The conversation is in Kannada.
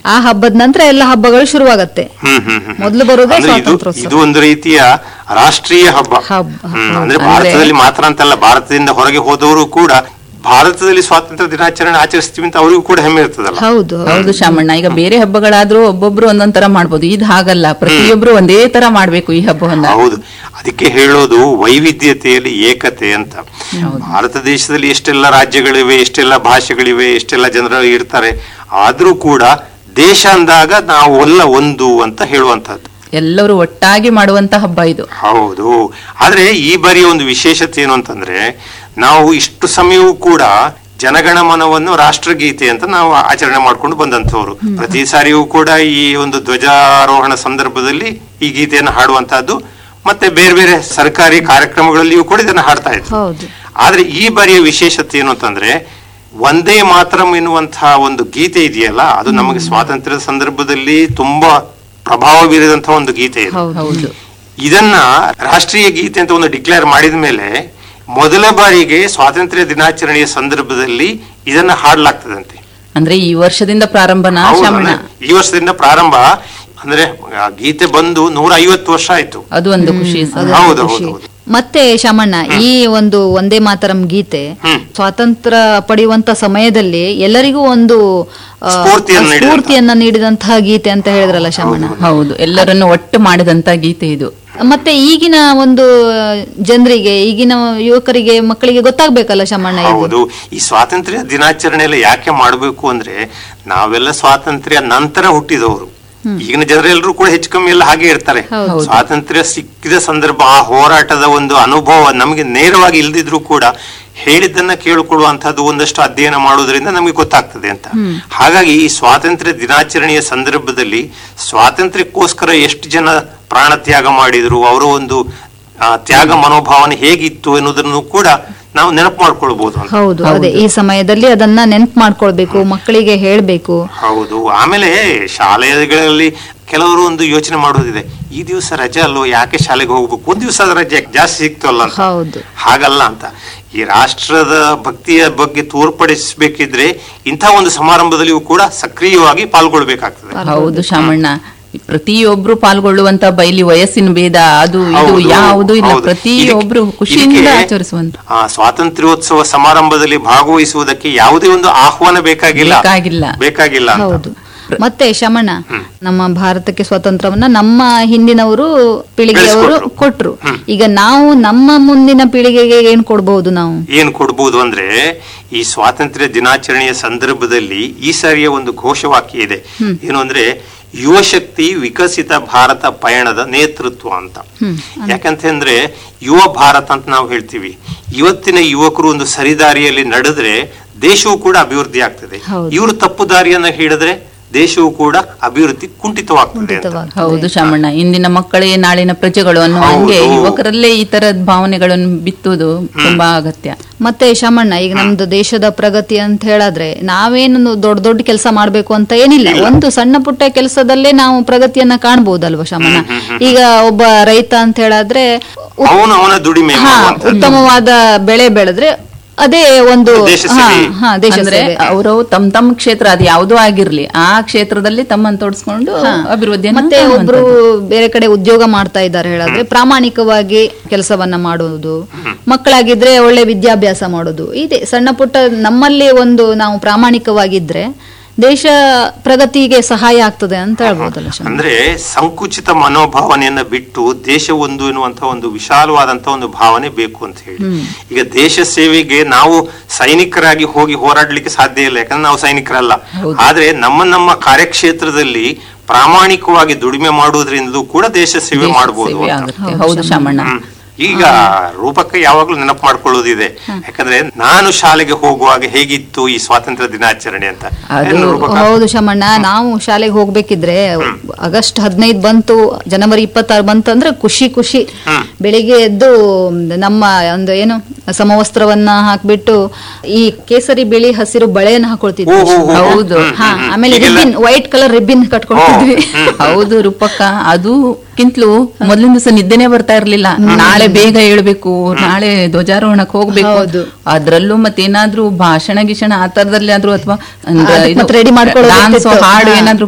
ಆ ಹಬ್ಬದ ನಂತರ ಎಲ್ಲ ಹಬ್ಬಗಳು ಶುರುವಾಗತ್ತೆ ಹ್ಮ್ ಹ್ಮ್ ಹ್ಮ್ ಮೊದಲು ಬರೋದೇ ಅಂದ್ರೆ ಇದು ಸ್ವಾತಂತ್ರ್ಯೋತ್ಸವ. ಇದು ಒಂದು ರೀತಿಯ ರಾಷ್ಟ್ರೀಯ ಹಬ್ಬ ಹಬ್ಬ, ಹ್ಮ್, ಹೌದು. ಅಂದ್ರೆ ಭಾರತದಲ್ಲಿ ಮಾತ್ರ ಅಂತಲ್ಲ ಭಾರತದಿಂದ ಹೊರಗೆ ಹೋದವರು ಕೂಡ ಭಾರತದಲ್ಲಿ ಸ್ವಾತಂತ್ರ್ಯ ದಿನಾಚರಣೆ ಆಚರಿಸ್ತೀವಿ ಅಂತ ಅವರಿಗೂ ಕೂಡ ಹೆಮ್ಮೆ ಇರ್ತದಲ್ಲ ಹೌದು ಹೌದು ಶಾಮಣ್ಣ ಈಗ ಬೇರೆ ಹಬ್ಬಗಳಾದ್ರೂ ಒಬ್ಬೊಬ್ರು ಒಂದೊಂದ್ ತರ ಮಾಡ್ಬೋದು ಇದು ಹಾಗಲ್ಲ ಪ್ರತಿಯೊಬ್ರು ಒಂದೇ ತರ ಮಾಡ್ಬೇಕು ಈ ಹಬ್ಬವನ್ನ ಹೌದು ಅದಕ್ಕೆ ಹೇಳೋದು ವೈವಿಧ್ಯತೆಯಲ್ಲಿ ಏಕತೆ ಅಂತ ಭಾರತ ದೇಶದಲ್ಲಿ ಎಷ್ಟೆಲ್ಲ ರಾಜ್ಯಗಳಿವೆ ಎಷ್ಟೆಲ್ಲ ಭಾಷೆಗಳಿವೆ ಎಷ್ಟೆಲ್ಲ ಜನರು ಇರ್ತಾರೆ ಆದ್ರೂ ಕೂಡ ದೇಶ ಅಂದಾಗ ನಾವು ಎಲ್ಲ ಒಂದು ಅಂತ ಹೇಳುವಂತಹದ್ದು ಎಲ್ಲರೂ ಒಟ್ಟಾಗಿ ಮಾಡುವಂತ ಹಬ್ಬ ಇದು ಹೌದು ಆದ್ರೆ ಈ ಬಾರಿಯ ಒಂದು ವಿಶೇಷತೆ ಏನು ಅಂತಂದ್ರೆ ನಾವು ಇಷ್ಟು ಸಮಯವೂ ಕೂಡ ಜನಗಣಮನವನ್ನು ರಾಷ್ಟ್ರಗೀತೆ ಅಂತ ನಾವು ಆಚರಣೆ ಮಾಡ್ಕೊಂಡು ಬಂದಂತವ್ರು ಪ್ರತಿ ಸಾರಿಯೂ ಕೂಡ ಈ ಒಂದು ಧ್ವಜಾರೋಹಣ ಸಂದರ್ಭದಲ್ಲಿ ಈ ಗೀತೆಯನ್ನು ಹಾಡುವಂತಹದ್ದು ಮತ್ತೆ ಬೇರೆ ಬೇರೆ ಸರ್ಕಾರಿ ಕಾರ್ಯಕ್ರಮಗಳಲ್ಲಿಯೂ ಕೂಡ ಇದನ್ನು ಹಾಡ್ತಾ ಇದ್ರು ಹೌದು ಆದ್ರೆ ಈ ಬಾರಿಯ ವಿಶೇಷತೆ ಏನು ಅಂತಂದ್ರೆ ಒಂದೇ ಮಾತರಂ ಎನ್ನುವಂತಹ ಒಂದು ಗೀತೆ ಇದೆಯಲ್ಲ ಅದು ನಮಗೆ ಸ್ವಾತಂತ್ರ್ಯದ ಸಂದರ್ಭದಲ್ಲಿ ತುಂಬಾ ಪ್ರಭಾವ ಬೀರಿದಂತಹ ಒಂದು ಗೀತೆ ಇದು ಹೌದು ಇದನ್ನ ರಾಷ್ಟ್ರೀಯ ಗೀತೆ ಅಂತ ಒಂದು ಡಿಕ್ಲೇರ್ ಮಾಡಿದ ಮೇಲೆ ಮೊದಲ ಬಾರಿಗೆ ಸ್ವಾತಂತ್ರ್ಯ ದಿನಾಚರಣೆಯ ಸಂದರ್ಭದಲ್ಲಿ ಇದನ್ನ ಹಾಡ್ಲಾಗ್ತದಂತೆ ಅಂದ್ರೆ ಈ ವರ್ಷದಿಂದ ಪ್ರಾರಂಭನಾ ಹೌದು, ಶಾಮಣ್ಣ ಅಂದ್ರೆ ಈ ವರ್ಷದಿಂದ ಪ್ರಾರಂಭ ಅಂದ್ರೆ ಆ ಗೀತೆ ಬಂದು ನೂರ ಐವತ್ತು ವರ್ಷ ಆಯ್ತು ಅದು ಒಂದು ಖುಷಿ ಸಹ. ಹೌದು ಖುಷಿ. ಹೌದು ಹೌದು ಮತ್ತೆ ಶಾಮಣ್ಣ ಈ ಒಂದು ಒಂದೇ ಮಾತರಂ ಗೀತೆ ಹ್ಮ್. ಸ್ವಾತಂತ್ರ್ಯ ಪಡೆಯುವಂತ ಸಮಯದಲ್ಲಿ ಎಲ್ಲರಿಗೂ ಒಂದು ಆ, ಸ್ಫೂರ್ತಿಯನ್ನು ನೀಡಿದಂತಹ. ಸ್ಫೂರ್ತಿಯನ್ನ ನೀಡಿದಂತಹ ಗೀತೆ ಅಂತ ಹೇಳಿದ್ರಲ್ಲ ಶಾಮಣ್ಣ ಹೌದು ಎಲ್ಲರನ್ನು ಒಟ್ಟು ಮಾಡಿದಂತ ಗೀತೆ ಇದು ಮತ್ತೆ ಈಗಿನ ಒಂದು ಜನರಿಗೆ ಈಗಿನ ಯುವಕರಿಗೆ ಮಕ್ಕಳಿಗೆ ಗೊತ್ತಾಗ್ಬೇಕಲ್ಲ ಶಾಮಣ್ಣ ಇದು ಹೌದು ಈ ಸ್ವಾತಂತ್ರ್ಯ ದಿನಾಚರಣೆ ಎಲ್ಲ ಯಾಕೆ ಮಾಡಬೇಕು ಅಂದ್ರೆ ನಾವೆಲ್ಲ ಸ್ವಾತಂತ್ರ್ಯ ನಂತರ ಹುಟ್ಟಿದವರು ಈಗಿನ ಜನರೆಲ್ಲರೂ ಕೂಡ ಹೆಚ್ಚು ಕಮ್ಮಿ ಎಲ್ಲ ಹಾಗೆ ಇರ್ತಾರೆ ಸ್ವಾತಂತ್ರ್ಯ ಸಿಕ್ಕಿದ ಸಂದರ್ಭ ಆ ಹೋರಾಟದ ಒಂದು ಅನುಭವ ನಮಗೆ ನೇರವಾಗಿ ಇಲ್ದಿದ್ರು ಕೂಡ ಹೇಳಿದ್ದನ್ನ ಕೇಳಿಕೊಳ್ಳುವಂತಹದ್ದು ಒಂದಷ್ಟು ಅಧ್ಯಯನ ಮಾಡೋದ್ರಿಂದ ನಮಗೆ ಗೊತ್ತಾಗ್ತದೆ ಅಂತ ಹಾಗಾಗಿ ಈ ಸ್ವಾತಂತ್ರ್ಯ ದಿನಾಚರಣೆಯ ಸಂದರ್ಭದಲ್ಲಿ ಸ್ವಾತಂತ್ರ್ಯಕ್ಕೋಸ್ಕರ ಎಷ್ಟು ಜನ ಪ್ರಾಣ ತ್ಯಾಗ ಮಾಡಿದ್ರು ಅವರ ಒಂದು ಆ, ತ್ಯಾಗ ಮನೋಭಾವನೆ ಹೇಗಿತ್ತು ಎನ್ನುವುದನ್ನು ಕೂಡ ನಾವು ನೆನಪು ಮಾಡ್ಕೊಳ್ಬಹುದು ಅಂತ ಹೌದು ಅದೇ ಈ ಸಮಯದಲ್ಲಿ ಅದನ್ನ ನೆನ್ಪು ಮಾಡ್ಕೊಳ್ಬೇಕು ಮಕ್ಕಳಿಗೆ ಹೇಳ್ಬೇಕು ಹೌದು ಆಮೇಲೆ ಶಾಲೆಗಳಲ್ಲಿ ಕೆಲವರು ಒಂದು ಯೋಚನೆ ಮಾಡೋದಿದೆ ಈ ದಿವಸ ರಜೆ ಅಲ್ಲೋ ಯಾಕೆ ಶಾಲೆಗೆ ಹೋಗ್ಬೇಕು ಒಂದ್ ದಿವಸ ರಜೆ ಜಾಸ್ತಿ ಸಿಕ್ತಲ್ಲ ಅಂತ ಹೌದು ಹಾಗಲ್ಲ ಅಂತ ಈ ರಾಷ್ಟ್ರದ ಭಕ್ತಿಯ ಬಗ್ಗೆ ತೋರ್ಪಡಿಸಬೇಕಿದ್ರೆ ಇಂಥ ಒಂದು ಸಮಾರಂಭದಲ್ಲಿಯೂ ಕೂಡ ಸಕ್ರಿಯವಾಗಿ ಪಾಲ್ಗೊಳ್ಬೇಕಾಗ್ತದೆ ಹೌದು ಶಾಮಣ್ಣ ಪ್ರತಿಯೊಬ್ರು ಪಾಲ್ಗೊಳ್ಳುವಂತ ಬೈಲಿ ವಯಸ್ಸಿನ ಭೇದ ಅದು ಇದು ಹೌದು, ಯಾವುದೂ ಇಲ್ಲ ಹೌದು. ಪ್ರತಿಯೊಬ್ರು ಇದಕ್ಕೆ- ಖುಷಿಯಿಂದ ಇದಕ್ಕೆ, ಆಚರಿಸುವಂತ ಆ, ಸ್ವಾತಂತ್ರ್ಯೋತ್ಸವ ಸಮಾರಂಭದಲ್ಲಿ ಭಾಗವಹಿಸುವುದಕ್ಕೆ ಯಾವುದೇ ಒಂದು ಆಹ್ವಾನ ಬೇಕಾಗಿಲ್ಲ ಬೇಕಾಗಿಲ್ಲ. ಬೇಕಾಗಿಲ್ಲ ಅಂತ ಹೌದು ಮತ್ತೆ ಶಮಣ ನಮ್ಮ ಭಾರತಕ್ಕೆ ಸ್ವಾತಂತ್ರ್ಯವನ್ನ ನಮ್ಮ ಹಿಂದಿನವರು ಪೀಳಿಗೆಯವರು ಬೆಳೆಸ್ಕೊಟ್ರು. ಕೊಟ್ರು ಈಗ ನಾವು ನಮ್ಮ ಮುಂದಿನ ಪೀಳಿಗೆಗೆ ಏನ್ ಕೊಡ್ಬಹುದು ನಾವು ಏನ್ ಕೊಡ್ಬೋದು ಅಂದ್ರೆ ಈ ಸ್ವಾತಂತ್ರ್ಯ ದಿನಾಚರಣೆಯ ಸಂದರ್ಭದಲ್ಲಿ ಈ ಸಾರಿಯ ಒಂದು ಘೋಷವಾಕ್ಯ ಇದೆ ಏನು ಅಂದ್ರೆ ಯುವ ಶಕ್ತಿ ವಿಕಸಿತ ಭಾರತ ಪಯಣದ ನೇತೃತ್ವ ಅಂತ ಯಾಕಂತಂದ್ರೆ ಯುವ ಭಾರತ ಅಂತ ನಾವು ಹೇಳ್ತೀವಿ ಇವತ್ತಿನ ಯುವಕರು ಒಂದು ಸರಿದಾರಿಯಲ್ಲಿ ನಡೆದ್ರೆ ದೇಶವು ಕೂಡ ಅಭಿವೃದ್ಧಿ ಆಗ್ತದೆ ಹೌದು. ಇವರು ತಪ್ಪು ದಾರಿಯನ್ನ ಹಿಡಿದ್ರೆ ದೇಶವು ಕೂಡ ಅಭಿವೃದ್ಧಿ ಕುಂಠಿತವಾಗ್ತದೆ ಅಂತ ಕುಂಠಿತವಾಗ್ತದೆ. ಹೌದು ಶಾಮಣ್ಣ ಇಂದಿನ ಮಕ್ಕಳೇ ನಾಳಿನ ಪ್ರಜೆಗಳು ಅನ್ನೋ ಹಂಗೆ ಹೌದು. ಯುವಕರಲ್ಲೇ ಈ ತರದ ಭಾವನೆಗಳನ್ನು ಬಿತ್ತುವುದು ತುಂಬಾ ಅಗತ್ಯ ಮತ್ತೆ ಶಮಣ್ಣ ಈಗ ನಮ್ದು ದೇಶದ ಪ್ರಗತಿ ಅಂತ ಹೇಳಿದ್ರೆ ನಾವೇನು ದೊಡ್ಡ ದೊಡ್ಡ ಕೆಲಸ ಮಾಡ್ಬೇಕು ಅಂತ ಏನಿಲ್ಲ ಒಂದು ಸಣ್ಣ ಪುಟ್ಟ ಕೆಲಸದಲ್ಲೇ ನಾವು ಪ್ರಗತಿಯನ್ನ ಕಾಣ್ಬಹುದಲ್ವಾ ಶಮಣ್ಣ ಈಗ ಒಬ್ಬ ರೈತ ಅಂತ ಹೇಳಿದ್ರೆ ಉತ್- ಅವನು ಅವನ ದುಡಿಮೆ ಹಾ ಮಾಡುವಂಥದ್ದು. ಉತ್ತಮವಾದ ಬೆಳೆ ಬೆಳೆದ್ರೆ ಅದೇ ಒಂದು ದೇಶ ಹಾ ಸೇವೆ. ಹಾ ದೇಶ ಅಂದ್ರೆ ಸೇವೆ. ಅವರು ತಮ್ಮ ತಮ್ಮ ಕ್ಷೇತ್ರ ಅದು ಯಾವುದೋ ಆಗಿರ್ಲಿ ಆ ಕ್ಷೇತ್ರದಲ್ಲಿ ತಮ್ಮನ್ನು ತೊಡಸ್ಕೊಂಡು ಅಭಿವೃದ್ಧಿ ಮತ್ತೆ ಒಬ್ರು ಬೇರೆ ಕಡೆ ಉದ್ಯೋಗ ಮಾಡ್ತಾ ಇದ್ದಾರೆ ಹೇಳಿದ್ರೆ ಪ್ರಾಮಾಣಿಕವಾಗಿ ಕೆಲಸವನ್ನ ಮಾಡುವುದು ಮಕ್ಕಳಾಗಿದ್ರೆ ಒಳ್ಳೆ ವಿದ್ಯಾಭ್ಯಾಸ ಮಾಡೋದು ಇದೆ ಸಣ್ಣ ಪುಟ್ಟ ನಮ್ಮಲ್ಲಿ ಒಂದು ನಾವು ಪ್ರಾಮಾಣಿಕವಾಗಿದ್ರೆ ದೇಶ ಪ್ರಗತಿಗೆ ಸಹಾಯ ಆಗ್ತದೆ ಅಂತ ಹೇಳ್ಬೋದಲ್ಲ ಶಮಿ? ಅಂದ್ರೆ ಸಂಕುಚಿತ ಮನೋಭಾವನೆಯನ್ನ ಬಿಟ್ಟು ದೇಶ ಒಂದು ಎನ್ನುವಂತ ಒಂದು ವಿಶಾಲವಾದಂತ ಒಂದು ಭಾವನೆ ಬೇಕು ಅಂತ ಹೇಳಿ ಈಗ ದೇಶ ಸೇವೆಗೆ ನಾವು ಸೈನಿಕರಾಗಿ ಹೋಗಿ ಹೋರಾಡ್ಲಿಕ್ಕೆ ಸಾಧ್ಯ ಇಲ್ಲ ಯಾಕಂದ್ರೆ ನಾವು ಸೈನಿಕರಲ್ಲ ಆದ್ರೆ ನಮ್ಮ ನಮ್ಮ ಕಾರ್ಯಕ್ಷೇತ್ರದಲ್ಲಿ ಪ್ರಾಮಾಣಿಕವಾಗಿ ದುಡಿಮೆ ಮಾಡುವುದರಿಂದಲೂ ಕೂಡ ದೇಶ ಸೇವೆ ಮಾಡಬಹುದು ಸೇವೆ ಅಂತ ಆಗುತ್ತೆ ಹೌದು ಶಾಮಣ್ಣ ಹ್ಮ್. ಈಗ ರೂಪಕ್ಕೆ ಯಾವಾಗ್ಲೂ ನೆನಪು ಮಾಡ್ಕೊಳ್ಳೋದಿದೆ ಯಾಕಂದ್ರೆ ನಾನು ಶಾಲೆಗೆ ಹೋಗುವಾಗ ಹೇಗಿತ್ತು ಈ ಸ್ವಾತಂತ್ರ್ಯ ದಿನಾಚರಣೆ ಅಂತ ಏನು ರೂಪಕ? ಹೌದು ಶಮಣ್ಣ ನಾವು ಶಾಲೆಗೆ ಹೋಗ್ಬೇಕಿದ್ರೆ ಆಗಸ್ಟ್ ಹದಿನೈದು ಬಂತು ಜನವರಿ ಇಪ್ಪತ್ತಾರು ಬಂತು ಅಂದ್ರೆ ಖುಷಿ ಖುಷಿ ಬೆಳಿಗ್ಗೆ ಎದ್ದು ನಮ್ಮ ಒಂದು ಏನು ಸಮವಸ್ತ್ರವನ್ನ ಹಾಕ್ಬಿಟ್ಟು ಈ ಕೇಸರಿ ಬಿಳಿ ಹಸಿರು ಬಳೆಯನ್ನ ಹಾಕೊಳ್ತಿದ್ವಿ ಓ, ಓ, ಓ. ಹೌದು ಹಾ ಆಮೇಲೆ ರಿಬ್ಬಿನ್ ವೈಟ್ ಕಲರ್ ರಿಬ್ಬಿನ್ ಕಟ್ಕೊಳ್ತಿದ್ವಿ ಹೌದು ರೂಪಕ್ಕ ಅದು ಕಿಂತಲೂ ಮೊದಲಿನ ದಿವಸ ನಿದ್ದೆನೆ ಬರ್ತಾ ಇರ್ಲಿಲ್ಲ ನಾಳೆ ಬೇಗ ಹೇಳ್ಬೇಕು ನಾಳೆ ಧ್ವಜಾರೋಹಣಕ್ಕೆ ಹೋಗ್ಬೇಕು ಹೌದು. ಅದ್ರಲ್ಲೂ ಮತ್ತೇನಾದ್ರೂ ಭಾಷಣ ಗೀಷಣ ಆ ತರದಲ್ಲಿ ಆದ್ರೂ ಅಥವಾ ಅದಕ್ಕೆ ಮತ್ತೆ ready ಮಾಡ್ಕೊಳ್ಳೋದು ಡಾನ್ಸ್ ಇರ್ತಿತ್ತು. ಹಾಡು ಹಾ. ಏನಾದ್ರೂ